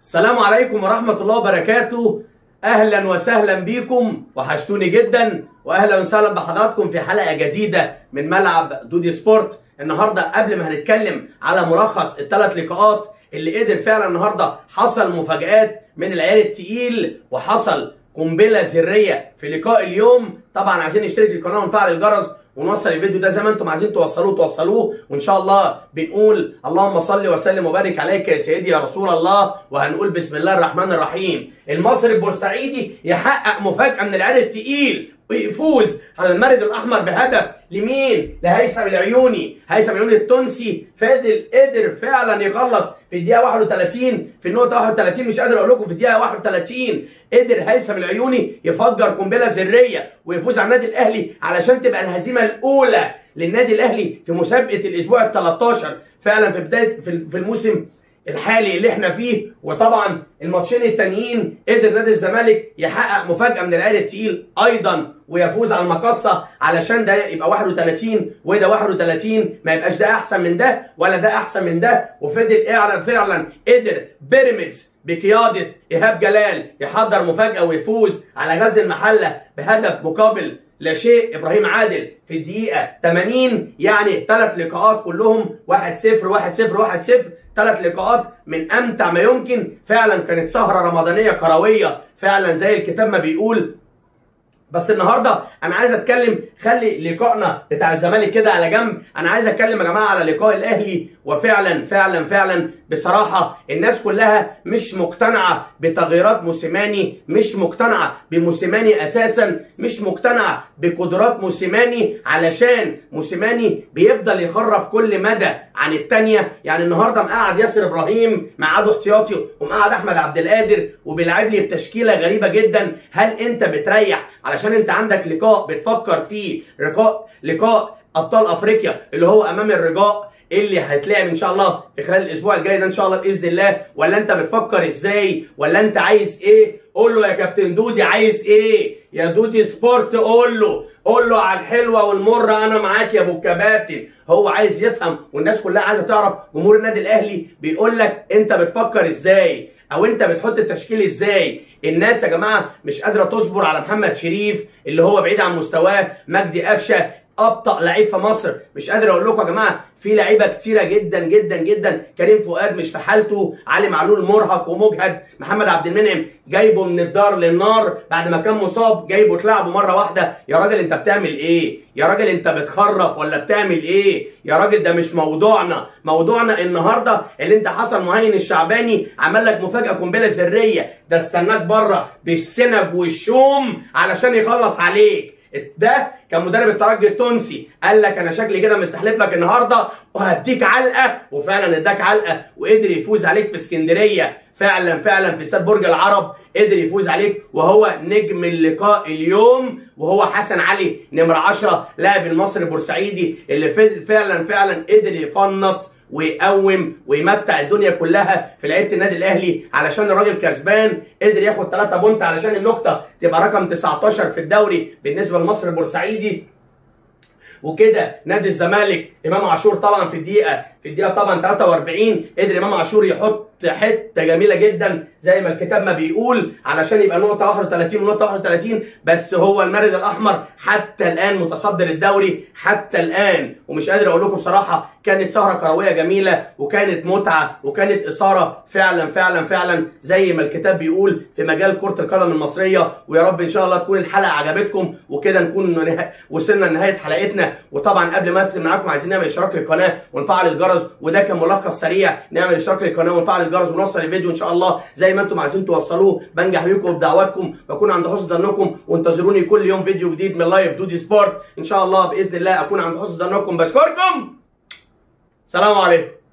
السلام عليكم ورحمة الله وبركاته أهلا وسهلا بيكم وحشتوني جدا وأهلا وسهلا بحضراتكم في حلقة جديدة من ملعب دودي سبورت النهاردة قبل ما هنتكلم على ملخص الثلاث لقاءات اللي قدر فعلا النهاردة حصل مفاجآت من العيال التقيل وحصل قنبلة ذرية في لقاء اليوم طبعا عايزين نشترك القناة ونفعل الجرس ونوصل الفيديو ده زي ما انتم عايزين توصلوه توصلوه وان شاء الله بنقول اللهم صل وسلم وبارك عليك يا سيدي يا رسول الله وهنقول بسم الله الرحمن الرحيم المصري البورسعيدي يحقق مفاجاه من العيال التقيل ويفوز على المرد الاحمر بهدف لمين؟ لهيثم العيوني، هيثم العيوني التونسي فادل قدر فعلا يخلص في الدقيقه 31 في النقطه 31 مش قادر اقول لكم في الدقيقه 31 قدر هيثم العيوني يفجر قنبله ذريه ويفوز على النادي الاهلي علشان تبقى الهزيمه الاولى للنادي الاهلي في مسابقه الاسبوع ال 13 فعلا في بدايه في الموسم الحالي اللي احنا فيه وطبعا الماتشين التانيين قدر نادي الزمالك يحقق مفاجاه من العيال التقيل ايضا ويفوز على المقصه علشان ده يبقى 31 وده 31 ما يبقاش ده احسن من ده ولا ده احسن من ده وفضل اعلن فعلا قدر بيراميدز بقياده ايهاب جلال يحضر مفاجاه ويفوز على غزل المحله بهدف مقابل لا شيء ابراهيم عادل في الدقيقه 80 يعني ثلاث لقاءات كلهم 1 0 1 0 1 0 ثلاث لقاءات من امتع ما يمكن فعلا كانت سهره رمضانيه كرويه فعلا زي الكتاب ما بيقول بس النهارده انا عايز اتكلم خلي لقائنا بتاع الزمالك كده على جنب انا عايز اتكلم يا جماعه على لقاء الاهلي وفعلا فعلا فعلا بصراحه الناس كلها مش مقتنعه بتغييرات موسيماني مش مقتنعه بموسيماني اساسا مش مقتنعه بقدرات موسيماني علشان موسيماني بيفضل يخرف كل مدى عن الثانيه يعني النهارده مقعد ياسر ابراهيم مقعده احتياطي ومقعد احمد عبد القادر وبيلعب لي بتشكيله غريبه جدا هل انت بتريح علشان انت عندك لقاء بتفكر فيه لقاء لقاء ابطال افريقيا اللي هو امام الرجاء اللي هيتلعب ان شاء الله في خلال الاسبوع الجاي ده ان شاء الله باذن الله ولا انت بتفكر ازاي ولا انت عايز ايه قول له يا كابتن دودي عايز ايه يا دودي سبورت قول له قول له على الحلوه والمره انا معاك يا ابو الكباتن هو عايز يفهم والناس كلها عايزه تعرف جمهور النادي الاهلي بيقول لك انت بتفكر ازاي او انت بتحط التشكيل ازاي الناس يا جماعه مش قادره تصبر على محمد شريف اللي هو بعيد عن مستواه مجدي قفشه ابطا لعيب في مصر مش قادر اقول لكم يا جماعه في لعيبه كتيره جدا جدا جدا كريم فؤاد مش في حالته علي معلول مرهق ومجهد محمد عبد المنعم جايبه من الدار للنار بعد ما كان مصاب جايبه تلعبه مره واحده يا راجل انت بتعمل ايه يا راجل انت بتخرف ولا بتعمل ايه يا راجل ده مش موضوعنا موضوعنا النهارده اللي انت حسن مهين الشعباني عمل لك مفاجاه قنبله ذريه ده استناك بره بالسنج والشوم علشان يخلص عليك ده كان مدرب الترجي التونسي قال لك انا شكلي كده مستحلف لك النهارده وهديك علقه وفعلا اداك علقه وقدر يفوز عليك في اسكندريه فعلا فعلا في استاد برج العرب قدر يفوز عليك وهو نجم اللقاء اليوم وهو حسن علي نمره 10 لاعب المصري البورسعيدي اللي فعلا فعلا قدر يفنط ويقوم ويمتع الدنيا كلها في لعيبه النادي الاهلي علشان الراجل كسبان قدر ياخد 3 بونت علشان النقطه تبقى رقم 19 في الدوري بالنسبه لمصر البورسعيدي وكده نادي الزمالك امام عاشور طبعا في الدقيقه في الدقيقه طبعا 43 قدر امام عاشور يحط حته جميله جدا زي ما الكتاب ما بيقول علشان يبقى نقطه 31 ونقطه 31 بس هو المارد الاحمر حتى الان متصدر الدوري حتى الان ومش قادر اقول لكم بصراحه كانت سهره كرويه جميله وكانت متعه وكانت اثاره فعلا فعلا فعلا زي ما الكتاب بيقول في مجال كره القدم المصريه ويا رب ان شاء الله تكون الحلقه عجبتكم وكده نكون وصلنا لنهايه حلقتنا وطبعا قبل ما اقفل معاكم عايزين نعمل اشتراك للقناه ونفعل الجرس وده كان ملخص سريع نعمل اشتراك للقناه ونفعل الجرس ونوصل الفيديو ان شاء الله زي ما انتم عايزين توصلوه بنجح بيكم بدعواتكم بكون عند حسن ظنكم وانتظروني كل يوم فيديو جديد من لايف دودي سبورت ان شاء الله باذن الله اكون عند حسن ظنكم بشكركم سلام عليكم